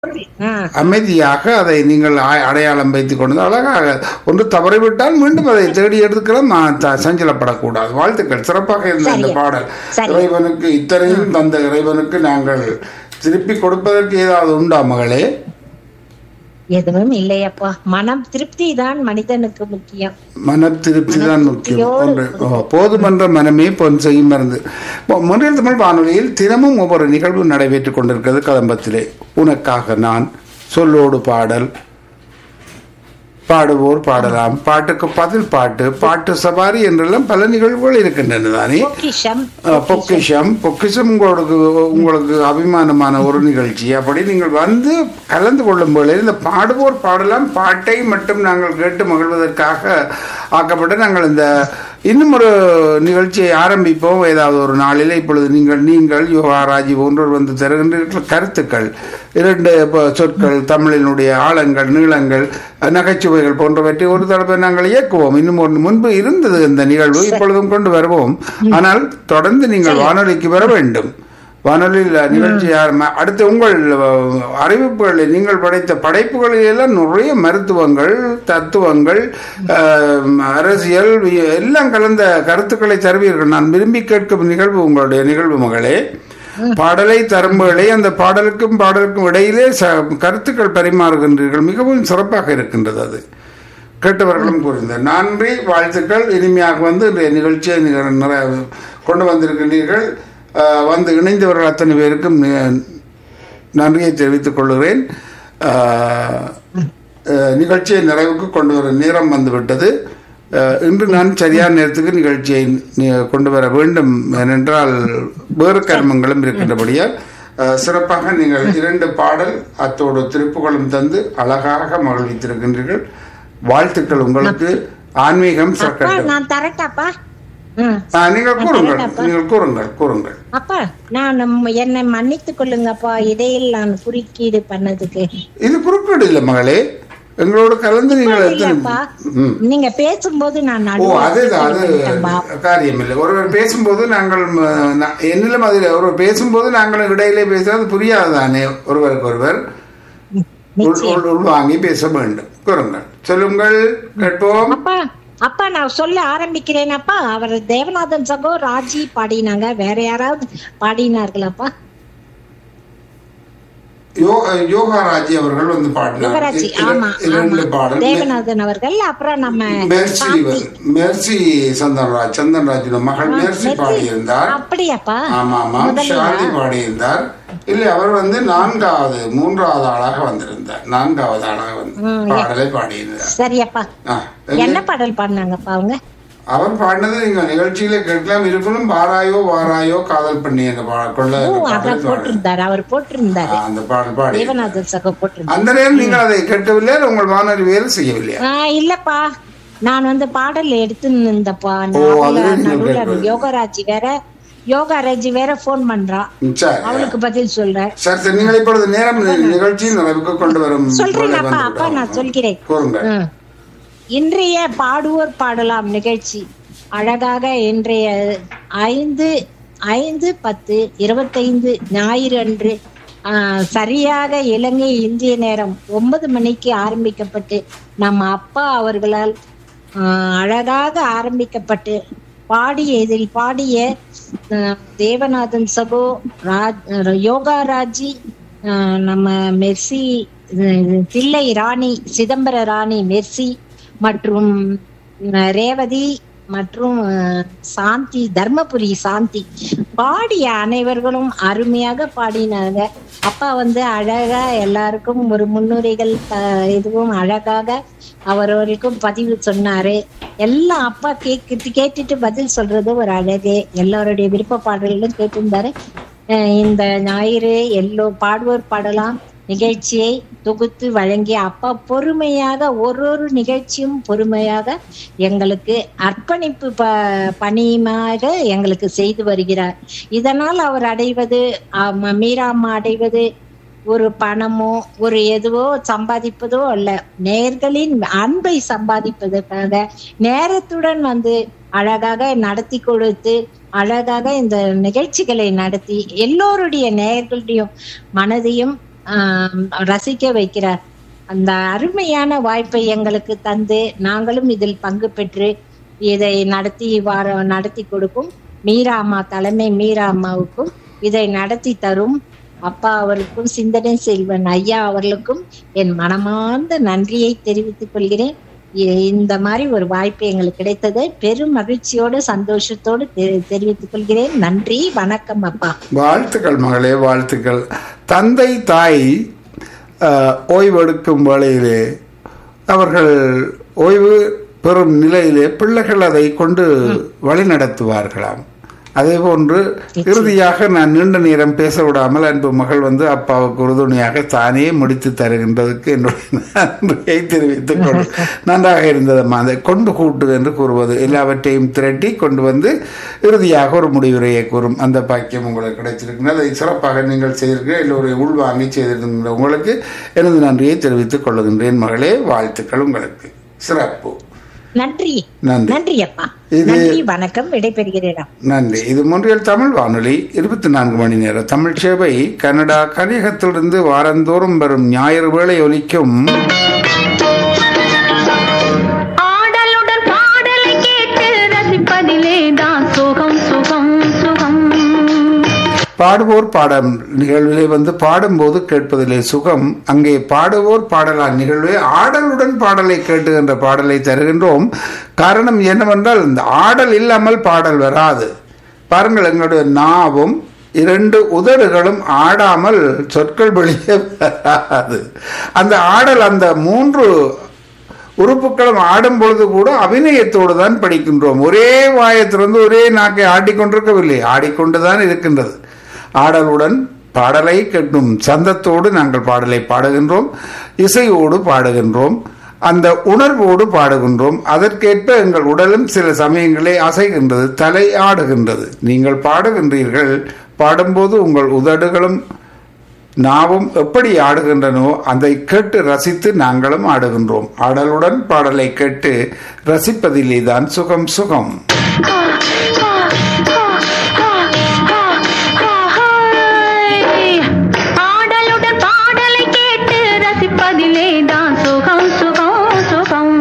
ஆ, அமைதியாக அதை நீங்கள் அ- அடையாளம் வைத்துக் கொண்டு அழகாக ஒன்று தவறிவிட்டால் மீண்டும் அதை தேடி எடுத்துக்கலாம் நான் த- சஞ்சலப்படக்கூடாது வாழ்த்துக்கள் சிறப்பாக இருந்த இந்த சரி. பாடல் சரி. இறைவனுக்கு இத்தனையும் தந்த இறைவனுக்கு நாங்கள் திருப்பி கொடுப்பதற்கு ஏதாவது உண்டா மகளே எதுவும் இல்லையப்பா மனம் திருப்தி தான் மனிதனுக்கு முக்கியம் மன திருப்தி தான் முக்கியம் திருப்தியோடு ஒன்று ஓ, போதுமன்ற மனமே பொன் செய்யும் மருந்து இப்போ முன்னில் தமிழ் வானொலியில் தினமும் ஒவ்வொரு நிகழ்வு நடைபெற்றுக் கொண்டிருக்கிறது கதம்பத்திலே உனக்காக நான் சொல்லோடு பாடல் பாடுவோர் பாடலாம் பாட்டுக்கு பதில் பாட்டு பாட்டு சவாரி என்றெல்லாம் பல நிகழ்வுகள் இருக்கின்றன தானே பொக்கிஷம் அஹ், பொக்கிஷம் பொக்கிஷம் உங்களுக்கு உங்களுக்கு அபிமானமான ஒரு நிகழ்ச்சி அப்படி நீங்கள் வந்து கலந்து கொள்ளும் போது இந்த பாடுவோர் பாடலாம் பாட்டை மட்டும் நாங்கள் கேட்டு மகிழ்வதற்காக ஆக்கப்பட்டு நாங்கள் இந்த இன்னும் ஒரு நிகழ்ச்சியை ஆரம்பிப்போம் ஏதாவது ஒரு நாளில் இப்பொழுது நீங்கள் நீங்கள் யோகா ராஜி போன்றோர் வந்து தருகின்ற கருத்துக்கள் இரண்டு ப- சொற்கள் தமிழினுடைய ஆழங்கள் நீளங்கள் நகைச்சுவைகள் போன்றவற்றை ஒரு தடவை நாங்கள் இயக்குவோம் இன்னும் ஒரு முன்பு இருந்தது இந்த நிகழ்வு இப்பொழுதும் கொண்டு வருவோம் ஆனால் தொடர்ந்து நீங்கள் வானொலிக்கு வர வேண்டும் வானொலியில் நிகழ்ச்சி ஆரம்ப- அடுத்து உங்கள் அஹ், அறிவிப்புகளை நீங்கள் படைத்த படைப்புகளில் எல்லாம் நிறைய மருத்துவங்கள் தத்துவங்கள் அஹ், அரசியல் வி- எல்லாம் கலந்த கருத்துக்களை தருவீர்கள் நான் விரும்பி கேட்கும் நிகழ்வு உங்களுடைய நிகழ்வு மகளே பாடலை தரும்புகளை அந்த பாடலுக்கும் பாடலுக்கும் இடையிலே ச- கருத்துக்கள் பரிமாறுகின்றீர்கள் மிகவும் சிறப்பாக இருக்கின்றது அது கேட்டவர்களும் கூறினர் நன்றி வாழ்த்துக்கள் இனிமையாக வந்து இன்றைய நிகழ்ச்சியை நீங்கள் நிற- கொண்டு வந்திருக்கின்றீர்கள் அஹ், வந்து இணைந்தவர்கள் அத்தனை பேருக்கும் நி- நன்றியை தெரிவித்துக் கொள்கிறேன் அஹ், அஹ், நிகழ்ச்சியை நிறைவுக்கு கொண்டு வர நேரம் வந்துவிட்டது அஹ், இன்று நான் சரியான நேரத்துக்கு நிகழ்ச்சியை நி- கொண்டு வர வேண்டும் ஏனென்றால் வேறு கர்மங்களும் இருக்கின்றபடியால் அஹ், சிறப்பாக நீங்கள் இரண்டு பாடல் அத்தோடு திருப்புகளும் தந்து அழகாக மகிழ்வித்திருக்கின்றீர்கள் வாழ்த்துக்கள் உங்களுக்கு ஆன்மீகம் அப்பா சர்க்கட்டும் நான் தரட்டாப்பா ம். ஆ, நீங்கள் கூறுங்கள் நீங்கள் கூறுங்கள் கூறுங்கள் அப்பா நான் நம்ம- என்னை மன்னித்துக் கொள்ளுங்கப்பா இடையில் நான் குறுக்கீடு பண்ணதுக்கு இது குறுக்கீடு இல்லை மகளே எங்களோட கலந்து நீங்கள் இல்லப்பா எத்தனை ம். நீங்க பேசும்போது நான் ஓ நடுவுல அதுதான் அது பண்ணிட்டேன்பா. காரியம் இல்லை ஒருவர் பேசும்போது நாங்கள் ம, நா- என்னிலும் அது இல்லை. ஒருவர் பேசும்போது நாங்கள் இடையிலே பேசுறது புரியாது தானே ஒருவருக்கு ஒருவர் உள்- உள்- உள்வாங்கி பேச வேண்டும் கூறுங்கள் சொல்லுங்கள் கேட்போம் அப்பா அப்பா நான் சொல்ல ஆரம்பிக்கிறேன் அப்பா அவர் தேவநாதன் சகோ ராஜி பாடினாங்க வேற யாராவது பாடினார்களாப்பா யோ யோகா ராஜி அவர்கள் வந்து பாடினார் யுவராஜி இர- ஆமா இரண்டு ஆமா பாடல் தேவநாதன் அவர்கள் அப்புறம் நம்ம மெர்சி இவர். மெர்சி சந்தன்ராஜ் சந்தன்ராஜோட மகள் மெர்சி பாடியிருந்தார் அப்படியாப்பா ஆமா ஆமா ஷாந்தி பாடியிருந்தார் இல்லை அவர் வந்து நான்காவது மூன்றாவது ஆளாக வந்திருந்தார் நான்காவது ஆளாக வந்து பாடலை பாடியிருந்தார் சரியப்பா ஆ, என்ன பாடல் பாடினாங்கப்பா அவங்க அவர் பாடினது நீங்க நிகழ்ச்சியில கேட்கலாம் இருப்பினும் வாராயோ வாராயோ காதல் பண்ணி என்ற பா- கொள்ள ஓ என்ற பாடலை அதான் பாடி- போட்டிருந்தாரு அவர் போட்டிருந்தாரு ஆ, அந்த பாடல் பாடி தேவநாதன் சகோ போட்டிருந்தாரு அந்த நேரம் நீங்கள் அதை கேட்கவில்லை உங்கள் வானொலி வேலை செய்யவில்லையா ஆ, இல்லப்பா நான் வந்து பாடல் எடுத்து இருந்தப்பா ஓ, அதுவே நீங்க நடுவுல கேட்கறது. யோகராஜி வேற யோகாராஜி வேற போன் பண்றான் ம், சரி அவளுக்கு பதில் சொல்றேன் சரி சரி நீங்கள் இப்பொழுது நேரம் நிகழ்ச்சியில் நிறைவுக்கு கொண்டு வரும் சொல்றேன் வேலை அப்பா வந்து அப்பா விட்டோம். நான் சொல்கிறேன் கூறுங்கள் ம். இன்றைய பாடுவோர் பாடலாம் நிகழ்ச்சி அழகாக இன்றைய ஐந்து ஐந்து பத்து இருபத்தைந்து ஞாயிறு அன்று ஆ, சரியாக இலங்கை இந்திய நேரம் ஒன்பது மணிக்கு ஆரம்பிக்கப்பட்டு நம்ம அப்பா அவர்களால் ஆ, அழகாக ஆரம்பிக்கப்பட்டு பாடிய இதில் பாடிய ஆ, தேவநாதன் சகோ ராஜ் யோகாராஜி ஆ, நம்ம மெர்சி இது, தில்லை ராணி சிதம்பர ராணி மெர்சி மற்றும் அஹ், ரேவதி மற்றும் அஹ், சாந்தி தர்மபுரி சாந்தி பாடிய அனைவர்களும் அருமையாக பாடினாங்க அப்பா வந்து அழகா எல்லாருக்கும் ஒரு முன்னுரைகள் அஹ், இதுவும் அழகாக அவரவர்களுக்கும் பதிவு சொன்னாரு எல்லாம் அப்பா கேட்டு கேட்டுட்டு பதில் சொல்றது ஒரு அழகு எல்லாருடைய விருப்ப பாடல்களும் கேட்டிருந்தாரு அஹ், இந்த ஞாயிறு எல்லோ பாடுவோர் பாடலாம் நிகழ்ச்சியை தொகுத்து வழங்கிய அப்பா பொறுமையாக ஒரு ஒரு நிகழ்ச்சியும் பொறுமையாக எங்களுக்கு அர்ப்பணிப்பு ப பணியுமாக எங்களுக்கு செய்து வருகிறார் இதனால் அவர் அடைவது ஆமா, மீராம்மா அடைவது ஒரு பணமோ ஒரு எதுவோ சம்பாதிப்பதோ அல்ல நேர்களின் அன்பை சம்பாதிப்பதற்காக நேரத்துடன் வந்து அழகாக நடத்தி கொடுத்து அழகாக இந்த நிகழ்ச்சிகளை நடத்தி எல்லோருடைய நேயர்களுடைய மனதையும் ஆம், ரசிக்க வைக்கிறார் அந்த அருமையான வாய்ப்பை எங்களுக்கு தந்து நாங்களும் இதில் பங்கு பெற்று இதை நடத்தி வார நடத்தி கொடுக்கும் மீரா அம்மா தலைமை மீரா அம்மாவுக்கும் இதை நடத்தி தரும் அப்பா அவருக்கும் சிந்தனை செல்வன் ஐயா அவர்களுக்கும் என் மனமார்ந்த நன்றியை தெரிவித்துக் கொள்கிறேன் இ- இந்த மாதிரி ஒரு வாய்ப்பு எங்களுக்கு கிடைத்ததை பெரும் மகிழ்ச்சியோடு சந்தோஷத்தோடு தெ- தெரிவித்துக் கொள்கிறேன் நன்றி வணக்கம் அப்பா வாழ்த்துக்கள் மகளே வாழ்த்துக்கள் தந்தை தாய் அஹ், ஓய்வெடுக்கும் வேளையிலே அவர்கள் ஓய்வு பெறும் நிலையிலே பிள்ளைகள் அதை கொண்டு வழிநடத்துவார்களாம் அதே போன்று இறுதியாக நான் நீண்ட நேரம் பேச விடாமல் அன்பு மகள் வந்து அப்பாவுக்கு உறுதுணையாக தானே முடித்து தருகின்றதுக்கு என்னுடைய நன்றியை தெரிவித்துக் கொண்டு நன்றாக இருந்ததம்மா அதை கொண்டு கூட்டு என்று கூறுவது எல்லாவற்றையும் திரட்டி கொண்டு வந்து இறுதியாக ஒரு முடிவுரையை கூறும் அந்த பாக்கியம் உங்களுக்கு கிடைச்சிருக்கிறது அதை சிறப்பாக நீங்கள் செய்திருக்க எல்லோரையும் உள்வாங்கி செய்திருக்கின்ற உங்களுக்கு எனது நன்றியை தெரிவித்துக் கொள்ளுகின்றேன் மகளே வாழ்த்துக்கள் உங்களுக்கு சிறப்பு நன்றி நன்றி நன்றி அப்பா இது- நன்றி வணக்கம் விடைபெறுகிறேன் நன்றி இது மொன்றியல் தமிழ் வானொலி இருபத்தி நான்கு மணி நேர தமிழ் சேவை கனடா கலிகத்திலிருந்து வாரந்தோறும் வரும் ஞாயிறு வேளை ஒலிக்கும் ஆடலுடன் பாடலை கேட்டு ரசிப்பதிலே தான் சுகம் சுகம் சுகம் பாடுவோர் பாடம் நிகழ்விலே வந்து பாடும்போது கேட்பதிலே சுகம் அங்கே பாடுவோர் பாடலாம் நிகழ்வே ஆடலுடன் பாடலை கேட்டுகின்ற பாடலை தருகின்றோம் காரணம் என்னவென்றால் இந்த ஆடல் இல்லாமல் பாடல் வராது பாருங்கள் எங்களுடைய நாவும் இரண்டு உதடுகளும் ஆடாமல் சொற்கள் வெளியே வராது அந்த ஆடல் அந்த மூன்று உறுப்புகளும் ஆடும் பொழுது கூட அபிநயத்தோடு தான் படிக்கின்றோம் ஒரே வாயத்திலிருந்து ஒரே நாக்கை ஆடிக்கொண்டிருக்கவில்லை ஆடிக்கொண்டுதான் இருக்கின்றது ஆடலுடன் பாடலை கட்டும் சந்தத்தோடு நாங்கள் பாடலை பாடுகின்றோம் இசையோடு பாடுகின்றோம் அந்த உணர்வோடு பாடுகின்றோம் அதற்கேற்ப எங்கள் உடலும் சில சமயங்களே அசைகின்றது தலை ஆடுகின்றது நீங்கள் பாடுகின்றீர்கள் பாடும்போது உங்கள் உதடுகளும் நாவும் எப்படி ஆடுகின்றனோ அதை கேட்டு ரசித்து நாங்களும் ஆடுகின்றோம் ஆடலுடன் பாடலை கேட்டு ரசிப்பதிலே தான் சுகம் சுகம் ஆடலுடன் பாடலை கேட்டு ரசிப்பதிலே தான் சுகம் சுகம் சுகம்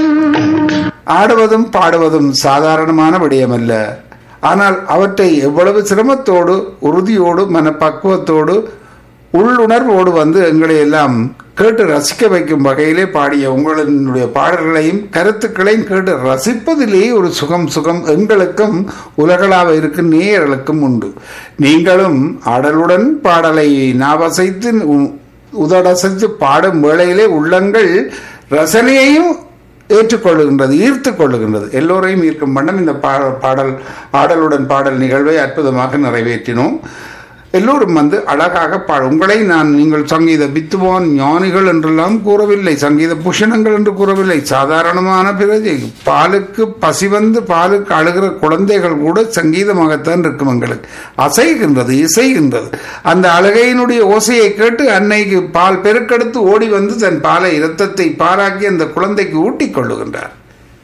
ஆடுவதும் பாடுவதும் சாதாரணமான விடயமல்ல ஆனால் அவற்றை எவ்வளவு சிரமத்தோடு உறுதியோடு மனப்பக்குவத்தோடு உள்ளுணர்வோடு வந்து எங்களை எல்லாம் கேட்டு ரசிக்க வைக்கும் வகையிலே பாடிய உங்களுடைய பாடல்களையும் கருத்துக்களையும் கேட்டு ரசிப்பதிலேயே ஒரு சுகம் சுகம் எங்களுக்கும் உலகளாவ இருக்கும் நேயர்களுக்கும் உண்டு நீங்களும் ஆடலுடன் பாடலை நாவசைத்து உ- உதடசைத்து பாடும் வேளையிலே உள்ளங்கள் ரசனையையும் ஏற்றுக்கொள்ளுகின்றது ஈர்த்து கொள்ளுகின்றது எல்லோரையும் ஈர்க்கும் வண்ணம் இந்த பா- பாடல் ஆடலுடன் பாடல் நிகழ்வை அற்புதமாக நிறைவேற்றினோம் எல்லோரும் வந்து அழகாக பாட உங்களை நான் நீங்கள் சங்கீத வித்துவான் ஞானிகள் என்றெல்லாம் கூறவில்லை சங்கீத புஷணங்கள் என்று கூறவில்லை சாதாரணமான பிரஜை பாலுக்கு பசி வந்து பாலுக்கு அழுகிற குழந்தைகள் கூட சங்கீதமாகத்தான் இருக்கும் எங்களுக்கு அசைகின்றது இசைகின்றது அந்த அழுகையினுடைய ஓசையை கேட்டு அன்னைக்கு பால் பெருக்கெடுத்து ஓடி வந்து தன் பாலை இரத்தத்தை பாராக்கி அந்த குழந்தைக்கு ஊட்டிக் கொள்ளுகின்றார்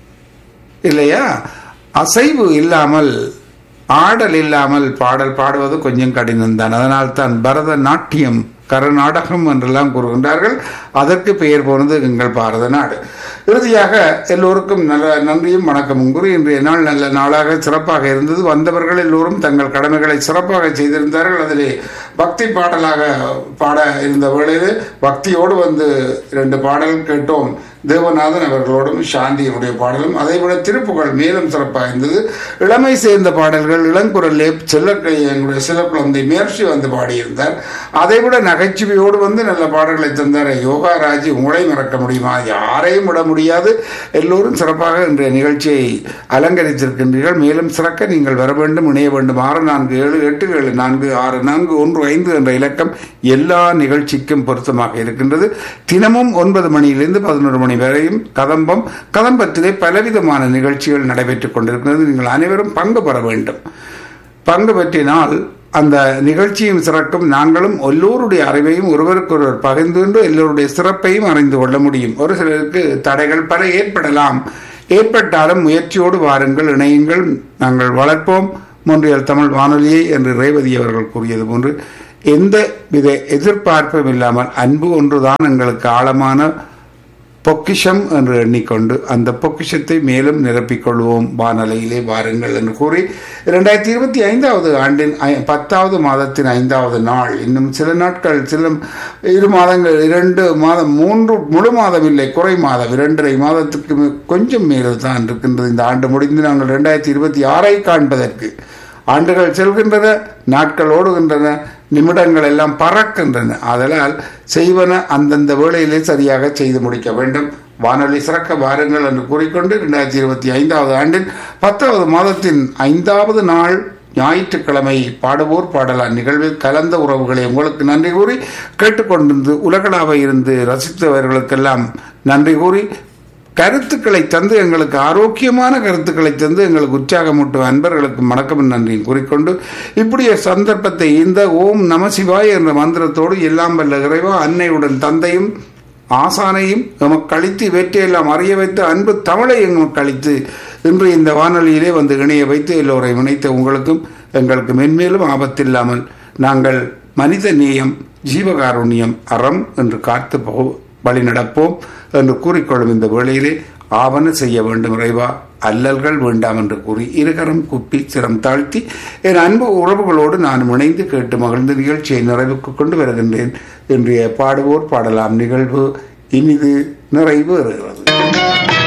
இல்லையா அசைவு இல்லாமல் ஆடல் இல்லாமல் பாடல் பாடுவது கொஞ்சம் கடினம்தான் அதனால் தான் பரத நாட்டியம் கரநாடகம் என்றெல்லாம் கூறுகின்றார்கள் அதற்கு பெயர் போனது எங்கள் பாரத நாடு இறுதியாக எல்லோருக்கும் நல்ல நன்றியும் வணக்கமும் கூறி இன்றைய நாள் நல்ல நாளாக சிறப்பாக இருந்தது வந்தவர்கள் எல்லோரும் தங்கள் கடமைகளை சிறப்பாக செய்திருந்தார்கள் அதிலே பக்தி பாடலாக பாட இருந்த வேளையில் பக்தியோடு வந்து இரண்டு பாடல் கேட்டோம் தேவநாதன் அவர்களோடும் சாந்தியினுடைய பாடலும் அதைவிட திருப்புகள் மேலும் சிறப்பாக இருந்தது இளமை சேர்ந்த பாடல்கள் இளங்குரலே செல்ல எங்களுடைய சில குழந்தை முயற்சி வந்து பாடியிருந்தார் அதைவிட நகைச்சுவையோடு வந்து நல்ல பாடல்களை தந்தார் யோகா ராஜி உங்களை மறக்க முடியுமா யாரையும் விட முடியாது எல்லோரும் சிறப்பாக இன்றைய நிகழ்ச்சியை அலங்கரித்திருக்கின்றீர்கள் மேலும் சிறக்க நீங்கள் வர வேண்டும் இணைய வேண்டும் ஆறு நான்கு ஏழு எட்டு ஏழு நான்கு ஆறு நான்கு ஒன்று ஐந்து என்ற இலக்கம் எல்லா நிகழ்ச்சிக்கும் பொருத்தமாக இருக்கின்றது தினமும் ஒன்பது மணியிலிருந்து பதினோரு மணி வரையும் கதம்பம் கதம்பத்திலே பலவிதமான நிகழ்ச்சிகள் நடைபெற்றுக் கொண்டிருக்கிறது நீங்கள் அனைவரும் பங்கு பெற வேண்டும் பங்கு பெற்றினால் அந்த நிகழ்ச்சியும் சிறக்கும் நாங்களும் எல்லோருடைய அறிவையும் ஒருவருக்கொருவர் பகிர்ந்து கொண்டு எல்லோருடைய சிறப்பையும் அறிந்து கொள்ள முடியும் ஒரு சிலருக்கு தடைகள் பல ஏற்படலாம் ஏற்பட்டாலும் முயற்சியோடு வாருங்கள் இணையுங்கள் நாங்கள் வளர்ப்போம் மொன்றியல் தமிழ் வானொலியை என்று ரேவதி அவர்கள் கூறியது போன்று எந்த வித எதிர்பார்ப்பும் இல்லாமல் அன்பு ஒன்றுதான் எங்களுக்கு ஆழமான பொக்கிஷம் என்று எண்ணிக்கொண்டு அந்த பொக்கிஷத்தை மேலும் நிரப்பிக் கொள்வோம் வானலையிலே வாருங்கள் என்று கூறி இரண்டாயிரத்தி இருபத்தி ஐந்தாவது ஆண்டின் ஐ- பத்தாவது மாதத்தின் ஐந்தாவது நாள் இன்னும் சில நாட்கள் சில இரு மாதங்கள் இரண்டு மாதம் மூன்று முழு மாதம் இல்லை குறை மாதம் இரண்டரை மாதத்துக்கு மே- கொஞ்சம் மேல் தான் இருக்கின்றது இந்த ஆண்டு முடிந்து நாங்கள் இரண்டாயிரத்தி இருபத்தி ஆறை காண்பதற்கு ஆண்டுகள் செல்கின்றன நாட்கள் ஓடுகின்றன நிமிடங்கள் எல்லாம் பறக்கின்றன அதனால் செய்வன அந்தந்த வேளையிலே சரியாக செய்து முடிக்க வேண்டும் வானொலி சிறக்க வாருங்கள் என்று கூறிக்கொண்டு இரண்டாயிரத்தி இருபத்தி ஐந்தாவது ஆண்டின் பத்தாவது மாதத்தின் ஐந்தாவது நாள் ஞாயிற்றுக்கிழமை பாடுவோர் பாடலாம் நிகழ்வில் கலந்த உறவுகளை உங்களுக்கு நன்றி கூறி கேட்டுக்கொண்டிருந்து உலகளாவ இருந்து ரசித்தவர்களுக்கெல்லாம் நன்றி கூறி கருத்துக்களை தந்து எங்களுக்கு ஆரோக்கியமான கருத்துக்களை தந்து எங்களுக்கு உற்சாகமூட்டும் அன்பர்களுக்கு வணக்கம் நன்றியும் கூறிக்கொண்டு இப்படிய சந்தர்ப்பத்தை இந்த ஓம் நம சிவாய என்ற மந்திரத்தோடு எல்லாம் வல்ல இறைவா அன்னையுடன் தந்தையும் ஆசானையும் எமக்கு அளித்து இவற்றையெல்லாம் அறிய வைத்து அன்பு தமிழை எங்களுக்கு அளித்து இன்று இந்த வானொலியிலே வந்து இணைய வைத்து எல்லோரையும் இணைத்த உங்களுக்கும் எங்களுக்கு மென்மேலும் ஆபத்தில்லாமல் நாங்கள் மனித நேயம் ஜீவகாருண்யம் அறம் என்று காத்து போ வழி நடப்போம் என்று கூறிக்கொள்ளும் இந்த வேளையிலே ஆவண செய்ய வேண்டும் இறைவா அல்லல்கள் வேண்டாம் என்று கூறி இருகரம் குப்பி சிரம் தாழ்த்தி என் அன்பு உறவுகளோடு நான் இணைந்து கேட்டு மகிழ்ந்த நிகழ்ச்சியை நிறைவுக்கு கொண்டு வருகின்றேன் இன்றைய பாடுவோர் பாடலாம் நிகழ்வு இனிது நிறைவு வருகிறது